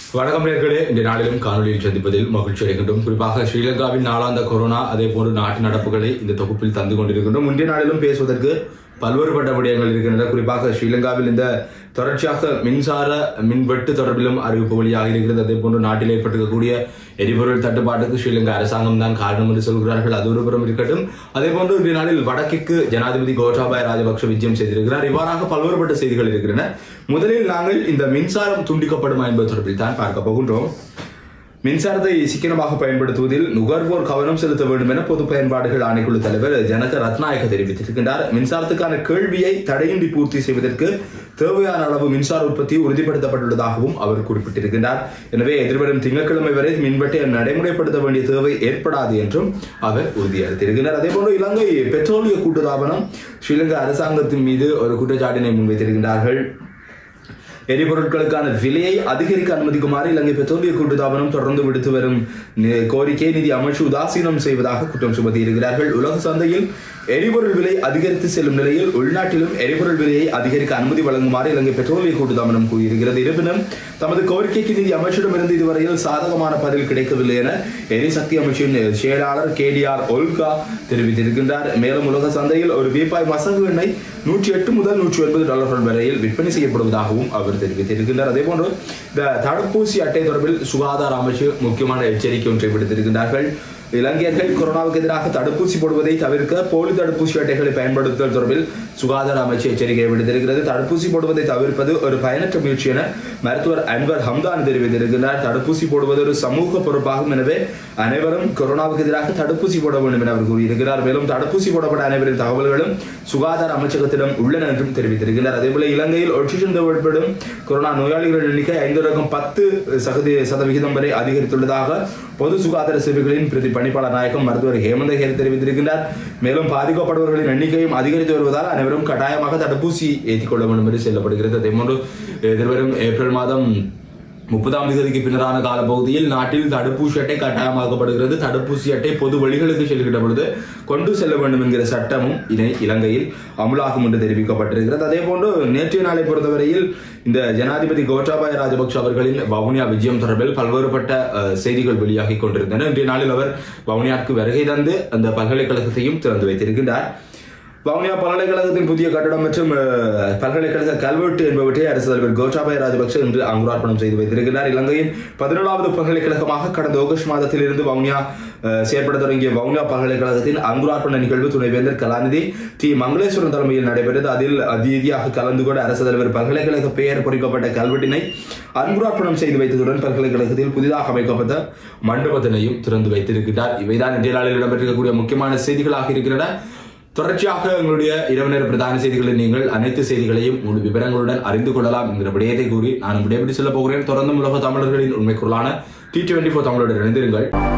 வணக்கம் நேர்களே இந்த நாளிலும் காணொலியில் சந்திப்பதில் மகிழ்ச்சி அடைகின்றோம் குறிப்பாக ஸ்ரீலங்காவின் நாளாந்த கொரோனா அதே போன்று நாட்டு நடப்புகளை இந்த தொகுப்பில் தந்து கொண்டிருக்கின்றோம் இன்றைய நாளிலும் பேசுவதற்கு பல்வேறுபட்ட விடயங்கள் இருக்கின்றன குறிப்பாக ஸ்ரீலங்காவில் இந்த தொடர்ச்சியாக மின்சார மின்வெட்டு தொடர்பிலும் அறிவிப்பு வெளியாக இருக்கிறது அதே போன்று நாட்டில் ஏற்பட்டிருக்கக்கூடிய எரிபொருள் தட்டுப்பாட்டுக்கு ஸ்ரீலங்கா அரசாங்கம் தான் காரணம் என்று சொல்கிறார்கள் அது ஒரு புறம் இருக்கட்டும் அதே போன்று இன்றைய நாளில் வடக்கிற்கு ஜனாதிபதி கோட்டாபாய ராஜபக்ஷ விஜயம் செய்திருக்கிறார் இவ்வாறாக பல்வேறுபட்ட செய்திகள் இருக்கின்றன முதலில் நாங்கள் இந்த மின்சாரம் துண்டிக்கப்படுமா என்பது தொடர்பில் தான் பார்க்க போகின்றோம் மின்சாரத்தை சிக்கனமாக பயன்படுத்துவதில் நுகர்வோர் கவனம் செலுத்த வேண்டும் என பொது பயன்பாடுகள் ஆணைக்குழு தலைவர் ஜனக ரத்நாயக்க தெரிவித்திருக்கின்றார் மின்சாரத்துக்கான கேள்வியை தடையின்றி பூர்த்தி செய்வதற்கு தேவையான அளவு மின்சார உற்பத்தி உறுதிப்படுத்தப்பட்டுள்ளதாகவும் அவர் குறிப்பிட்டிருக்கின்றார் எனவே எதிர்வரும் திங்கட்கிழமை வரை மின்வெட்டை நடைமுறைப்படுத்த வேண்டிய தேவை ஏற்படாது என்றும் அவர் உறுதியளித்திருக்கிறார் அதேபோன்று இலங்கை பெட்ரோலிய கூட்டுத்தாபனம் ஸ்ரீலங்கா அரசாங்கத்தின் மீது ஒரு குற்றச்சாட்டினை முன்வைத்திருக்கின்றார்கள் எரிபொருட்களுக்கான விலையை அதிகரிக்க அனுமதிக்குமாறு இலங்கை பெட்ரோலிய கூட்டுத்தாபனம் தொடர்ந்து விடுத்து வரும் நி- கோரிக்கையை நிதி அமைச்சு உதாசீனம் செய்வதாக குற்றம் சுமத்தியிருக்கிறார்கள் உலக சந்தையில் எரிபொருள் விலை அதிகரித்து செல்லும் நிலையில் உள்நாட்டிலும் எரிபொருள் விலையை அதிகரிக்க அனுமதி வழங்குமாறு இலங்கை பெட்ரோலிய கூட்டுத்தாபனம் கூறியிருக்கிறது இருப்பினும் தமது கோரிக்கைக்கு நிதி அமைச்சிடமிருந்து இதுவரையில் சாதகமான பதில் கிடைக்கவில்லை என எரிசக்தி அமைச்சின் செயலாளர் கேடிஆர் ஒல்கா தெரிவித்திருக்கின்றார் மேலும் உலக சந்தையில் ஒரு பீப்பாய் மசகு எண்ணெய் நூற்றி எட்டு முதல் நூற்றி ஒன்பது டாலர்கள் வரையில் விற்பனை செய்யப்படுவதாகவும் அவர் தெரிவித்திருக்கின்றார் அதேபோன்று இந்த தடுப்பூசி அட்டை தொடர்பில் சுகாதார அமைச்சு முக்கியமான எச்சரிக்கை ஒன்றை விடுத்திருக்கின்றார்கள் இலங்கையர்கள் கொரோனாவுக்கு எதிராக தடுப்பூசி போடுவதை தவிர்க்க போலி தடுப்பூசி அட்டைகளை பயன்படுத்துதல் தொடர்பில் சுகாதார அமைச்சு எச்சரிக்கை விடுத்திருக்கிறது தடுப்பூசி போடுவதை தவிர்ப்பது ஒரு பயனற்ற முயற்சி என மருத்துவர் அன்வர் ஹம்தான் தெரிவித்திருக்கிறார் தடுப்பூசி போடுவது ஒரு சமூக பொறுப்பாகும் எனவே அனைவரும் கொரோனாவுக்கு எதிராக தடுப்பூசி போட வேண்டும் என அவர் கூறியிருக்கிறார் மேலும் தடுப்பூசி போடப்பட்ட அனைவரின் தகவல்களும் சுகாதார அமைச்சகத்திடம் உள்ளன என்றும் தெரிவித்திருக்கிறார் அதேபோல இலங்கையில் ஒட்சிஷன் தேவைப்படும் கொரோனா நோயாளிகளின் எண்ணிக்கை ஐந்து ரகம் பத்து சதவீத சதவிகிதம் வரை அதிகரித்துள்ளதாக பொது சுகாதார சேவைகளின் பிரதி பணிப்பாளர் நாயகம் மருத்துவர் ஹேமந்த ஹேர் தெரிவித்திருக்கிறார் மேலும் பாதிக்கப்படுபவர்களின் எண்ணிக்கையும் அதிகரித்து வருவதால் அனைவரும் கட்டாயமாக தடுப்பூசி ஏற்றிக் கொள்ள வேண்டும் என்று சொல்லப்படுகிறது அதேபோன்று எதிர்வரும் ஏப்ரல் மாதம் முப்பதாம் தேதிக்கு பின்னரான காலப்பகுதியில் நாட்டில் தடுப்பூசி அட்டை கட்டாயமாக்கப்படுகிறது தடுப்பூசி அட்டை பொது வழிகளுக்கு செல்கின்ற பொழுது கொண்டு செல்ல வேண்டும் என்கிற சட்டமும் இணை இலங்கையில் அமுலாகும் என்று தெரிவிக்கப்பட்டிருக்கிறது அதே போன்று நேற்றைய நாளை பொறுத்தவரையில் இந்த ஜனாதிபதி கோட்டாபாய ராஜபக்ஷ அவர்களின் வவுனியா விஜயம் தொடர்பில் பல்வேறுபட்ட அஹ், செய்திகள் வெளியாகிக் கொண்டிருந்தன இன்றைய நாளில் அவர் வவுனியாவுக்கு வருகை தந்து அந்த பல்கலைக்கழகத்தையும் திறந்து வைத்திருக்கின்றார் வவுனியா பல்கலைக்கழகத்தின் புதிய கட்டடம் மற்றும் அஹ், பல்கலைக்கழக கல்வெட்டு என்பவற்றை அரசு தலைவர் கோட்டாபய ராஜபக்ஷ இன்று அங்குரார்ப்பணம் செய்து வைத்திருக்கிறார் இலங்கையின் பதினேழாவது பல்கலைக்கழகமாக கடந்த ஆகஸ்ட் மாதத்தில் இருந்து வவுனியா அஹ், செயற்பட தொடங்கிய வவுனியா பல்கலைக்கழகத்தின் அங்குரார்ப்பண நிகழ்வு துணைவேந்தர் கலாநிதி டி மங்களேஸ்வரன் தலைமையில் நடைபெற்றது அதில் அதிதியாக கலந்து கொண்ட அரசு தலைவர் பல்கலைக்கழக பெயர் பொறிக்கப்பட்ட கல்வெட்டினை அங்குரார்ப்பணம் செய்து வைத்ததுடன் பல்கலைக்கழகத்தில் புதிதாக அமைக்கப்பட்ட மண்டபத்தினையும் திறந்து வைத்திருக்கிறார் இவைதான் இன்றைய நாளில் இடம்பெற்றிருக்கக்கூடிய முக்கியமான செய்திகளாக இருக்கின்றன தொடர்ச்சியாக எங்களுடைய இரவு நேர பிரதான செய்திகளை நீங்கள் அனைத்து செய்திகளையும் முழு விவரங்களுடன் அறிந்து கொள்ளலாம் என்கிற விடயத்தை கூறி நான் விடைபெற்று செல்ல போகிறேன் தொடர்ந்து உலக தமிழர்களின் உண்மை குரலான டி டுவெண்டி ஃபோர் தமிழோடு இணைந்திருங்கள்